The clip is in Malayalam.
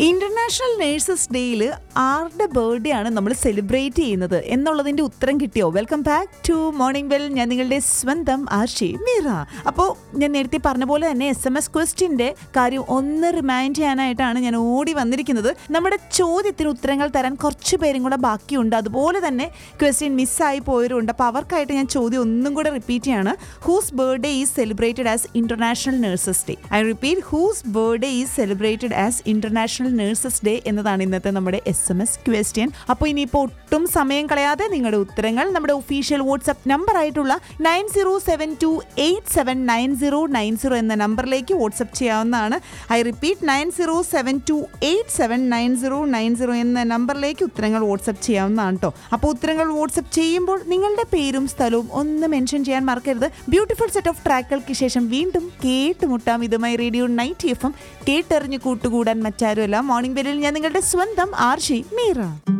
ഇന്റർനാഷണൽ നേഴ്സസ് ഡേയിൽ ആരുടെ ബർത്ത്ഡേ ആണ് നമ്മൾ സെലിബ്രേറ്റ് ചെയ്യുന്നത് എന്നുള്ളതിന്റെ ഉത്തരം കിട്ടിയോ welcome back to morning well ഞാൻ നിങ്ങളുടെ സ്വന്തം ആർഷി മീറ അപ്പോൾ ഞാൻ നേരത്തെ പറഞ്ഞ പോലെ തന്നെ എസ് എം എസ് ക്വസ്റ്റിന്റെ കാര്യം ഒന്ന് റിമൈൻഡ് ചെയ്യാനായിട്ടാണ് ഞാൻ ഓടി വന്നിരിക്കുന്നത് നമ്മുടെ ചോദ്യത്തിന് ഉത്തരങ്ങൾ തരാൻ കുറച്ച് പേരും കൂടെ ബാക്കിയുണ്ട് അതുപോലെ തന്നെ ക്വസ്റ്റ്യൻ മിസ്സായി പോയവരുണ്ട് അപ്പോൾ അവർക്കായിട്ട് ഞാൻ ചോദ്യം ഒന്നും കൂടെ റിപ്പീറ്റ് ചെയ്യാണ് whose birthday is celebrated as international nurses day I repeat whose birthday is celebrated as international nurses day എന്നതാണ് ഇന്നത്തെ നമ്മുടെ എസ് എം എസ് ക്വസ്റ്റ്യൻ അപ്പോൾ ഇനിയിപ്പോൾ ഒട്ടും സമയം കളയാതെ നിങ്ങളുടെ ഉത്തരങ്ങൾ നമ്മുടെ ഒഫീഷ്യൽ വാട്സ്ആപ്പ് നമ്പർ ആയിട്ടുള്ള nine zero seven two eight seven nine zero nine zero എന്ന നമ്പറിലേക്ക് വാട്സപ്പ് ചെയ്യാവുന്നതാണ് I repeat nine zero seven two eight seven nine zero nine zero എന്ന നമ്പറിലേക്ക് ഉത്തരങ്ങൾ വാട്സപ്പ് ചെയ്യാവുന്നതാണ് കേട്ടോ അപ്പോൾ ഉത്തരങ്ങൾ വാട്സപ്പ് ചെയ്യുമ്പോൾ നിങ്ങളുടെ പേരും സ്ഥലവും ഒന്ന് മെൻഷൻ ചെയ്യാൻ മറക്കരുത് ബ്യൂട്ടിഫുൾ സെറ്റ് ഓഫ് ട്രാക്കുകൾക്ക് ശേഷം വീണ്ടും കേട്ടുമുട്ടാം ഇതുമായി റേഡിയോ നൈറ്റ് എഫ് എം കേട്ടെറിഞ്ഞ് കൂട്ടുകൂടാൻ മറ്റാരുമല്ല മോർണിംഗ് വെല്ലിൽ ഞാൻ നിങ്ങളുടെ സ്വന്തം ആർഷി മീറ